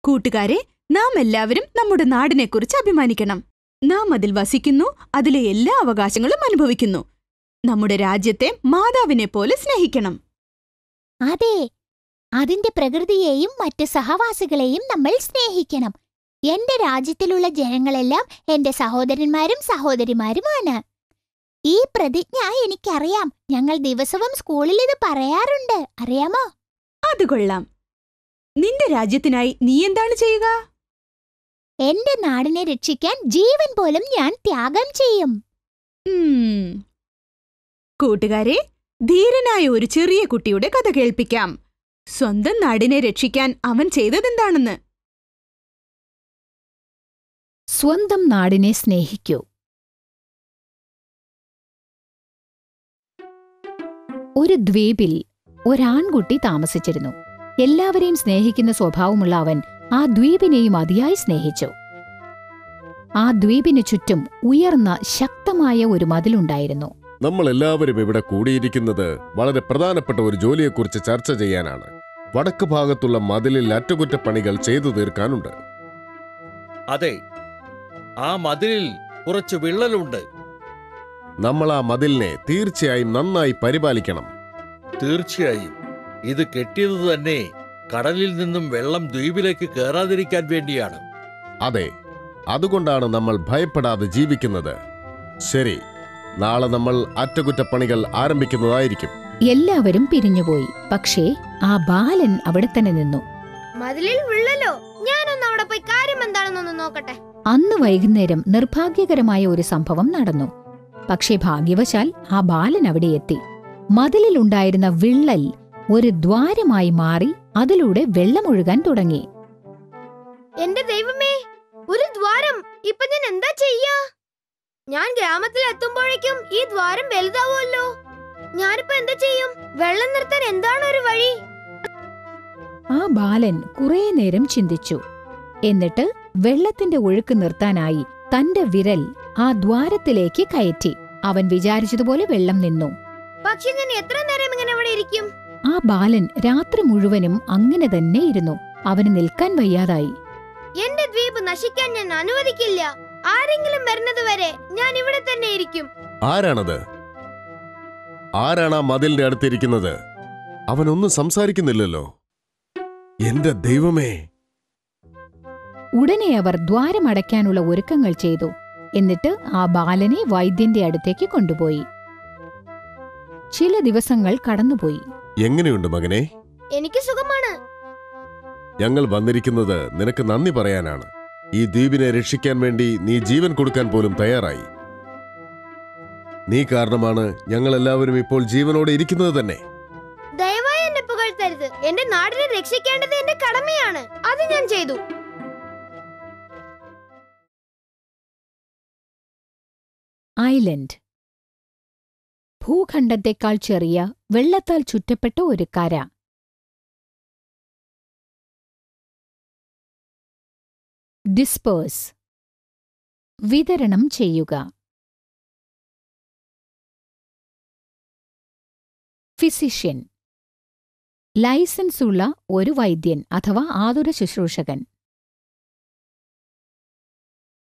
കൂട്ടുകാരെ നാം എല്ലാവരും നമ്മുടെ നാടിനെക്കുറിച്ച് അഭിമാനിക്കണം നാം അതിൽ വസിക്കുന്നു അതിലെ എല്ലാ അവകാശങ്ങളും അനുഭവിക്കുന്നു നമ്മുടെ രാജ്യത്തെ മാതാവിനെ പോലെ സ്നേഹിക്കണം അതെ അതിന്റെ പ്രകൃതിയെയും മറ്റ് സഹവാസികളെയും നമ്മൾ സ്നേഹിക്കണം എന്റെ രാജ്യത്തിലുള്ള ജനങ്ങളെല്ലാം എന്റെ സഹോദരന്മാരും സഹോദരിമാരുമാണ് ഈ പ്രതിജ്ഞ എനിക്കറിയാം ഞങ്ങൾ ദിവസവും സ്കൂളിൽ ഇത് പറയാറുണ്ട് അറിയാമോ അത് കൊള്ളാം നിന്റെ രാജ്യത്തിനായി നീ എന്താണ് ചെയ്യുക എന്റെ നാടിനെ രക്ഷിക്കാൻ ജീവൻ പോലും ഞാൻ ത്യാഗം ചെയ്യും ഉം. കൂട്ടുകാരെ ധീരനായ ഒരു ചെറിയ കുട്ടിയുടെ കഥ കേൾപ്പിക്കാം സ്വന്തം നാടിനെ രക്ഷിക്കാൻ അവൻ ചെയ്തതെന്താണെന്ന് സ്വന്തം നാടിനെ സ്നേഹിക്കൂ ഒരു ദ്വീപിൽ ഒരാൺകുട്ടി താമസിച്ചിരുന്നു എല്ലാവരെയും സ്നേഹിക്കുന്ന സ്വഭാവമുള്ള അവൻ ആ ദ്വീപിനെയും അതിയായി സ്നേഹിച്ചു ആ ദ്വീപിന് ചുറ്റും ഉയർന്ന ശക്തമായ ഒരു മതിലുണ്ടായിരുന്നു നമ്മൾ എല്ലാവരും ഇവിടെ കൂടിയിരിക്കുന്നത് വളരെ പ്രധാനപ്പെട്ട ഒരു ജോലിയെക്കുറിച്ച് ചർച്ച ചെയ്യാനാണ് വടക്ക് ഭാഗത്തുള്ള മതിലിൽ അറ്റകുറ്റപ്പണികൾ ചെയ്തു തീർക്കാനുണ്ട് അതെ ആ മതിലിൽ കുറച്ച് വിള്ളലുണ്ട് നമ്മൾ ആ മതിലിനെ തീർച്ചയായും നന്നായി പരിപാലിക്കണം തീർച്ചയായും ഇത് കെട്ടിയത് തന്നെ കടലിൽ നിന്നും വെള്ളം ദ്വീപിലേക്ക് കയറാതിരിക്കാൻ വേണ്ടിയാണ് അതെ അതുകൊണ്ടാണ് നമ്മൾ ഭയപ്പെടാതെ ജീവിക്കുന്നത് ശരി നാളെ നമ്മൾ അറ്റകുറ്റപ്പണികൾ ആരംഭിക്കുന്നതായിരിക്കും എല്ലാവരും പിരിഞ്ഞുപോയി പക്ഷേ ആ ബാലൻ അവിടെ തന്നെ നിന്നു മതിലിൽ വിള്ളലോ ഞാനൊന്ന് അവിടെ പോയി കാര്യം എന്താണെന്നൊന്ന് നോക്കട്ടെ അന്ന് വൈകുന്നേരം നിർഭാഗ്യകരമായ ഒരു സംഭവം നടന്നു പക്ഷേ ഭാഗ്യവശാൽ ആ ബാലൻ അവിടെ എത്തി മതിലിലുണ്ടായിരുന്ന വിള്ളൽ ഒരു ദ്വാരമായി മാറി അതിലൂടെ വെള്ളമൊഴുകാൻ തുടങ്ങി എന്റെ ദൈവമേ ഒരു ദ്വാരം ഇപ്പൊ ഞാൻ എന്താ ചെയ്യാ ഞാൻ ഗ്രാമത്തിൽ എത്തുമ്പോഴേക്കും ഈ ദ്വാരം വലുതാവുമല്ലോ ഞാനിപ്പോ എന്താ ചെയ്യും വെള്ളം നിർത്താൻ എന്താണ് ഒരു വഴി ആ ബാലൻ കുറേ നേരം ചിന്തിച്ചു എന്നിട്ട് വെള്ളത്തിന്റെ ഒഴുക്ക് നിർത്താനായി തന്റെ വിരൽ ആ ദ്വാരത്തിലേക്ക് കയറ്റി അവൻ വിചാരിച്ചതുപോലെ വെള്ളം നിന്നു പക്ഷെ ഞാൻ എത്ര നേരം ഇങ്ങനെ ഇവിടെ ഇരിക്കും ആ ബാലൻ രാത്രി മുഴുവനും അങ്ങനെ തന്നെ ഇരുന്നു അവന് നിൽക്കാൻ വയ്യാതായി എന്റെ ദ്വീപ് നശിക്കാൻ ഞാൻ അനുവദിക്കില്ല ആരെങ്കിലും വരുന്നത് വരെ ഞാൻ ഇവിടെ തന്നെ ഇരിക്കും ആരാണത് ആരാണ് ആ മതിലിന്റെ അടുത്തിരിക്കുന്നത് അവനൊന്നും സംസാരിക്കുന്നില്ലല്ലോ എന്റെ ദൈവമേ ഉടനെ അവർ ദ്വാരമടയ്ക്കാനുള്ള ഒരുക്കങ്ങൾ ചെയ്തു എന്നിട്ട് ആ ബാലനെ വൈദ്യന്റെ അടുത്തേക്ക് കൊണ്ടുപോയി ചില ദിവസങ്ങൾ കടന്നുപോയി എങ്ങനെയുണ്ട് മകനെ എനിക്ക് സുഖമാണ് ഞങ്ങൾ വന്നിരിക്കുന്നത് നിനക്ക് നന്ദി പറയാനാണ് ഈ ദ്വീപിനെ രക്ഷിക്കാൻ വേണ്ടി നീ ജീവൻ കൊടുക്കാൻ പോലും തയ്യാറായി നീ കാരണമാണ് ഞങ്ങൾ എല്ലാവരും ഇപ്പോൾ ജീവനോടെ ഇരിക്കുന്നത് തന്നെ ദയവായി എന്നെ പുകഴ്ത്തരുത് എന്റെ നാടിനെ രക്ഷിക്കേണ്ടത് എന്റെ കടമയാണ് അത് ഞാൻ ചെയ്തു ഐലൻഡ് ഭൂഖണ്ഡത്തെക്കാൾ ചെറിയ വെള്ളത്താൽ ചുറ്റപ്പെട്ട ഒരു കര ഡിസ്പേഴ്സ് വിതരണം ചെയ്യുക ഫിസിഷ്യൻ ലൈസൻസുള്ള ഒരു വൈദ്യൻ അഥവാ ആതുര ശുശ്രൂഷകൻ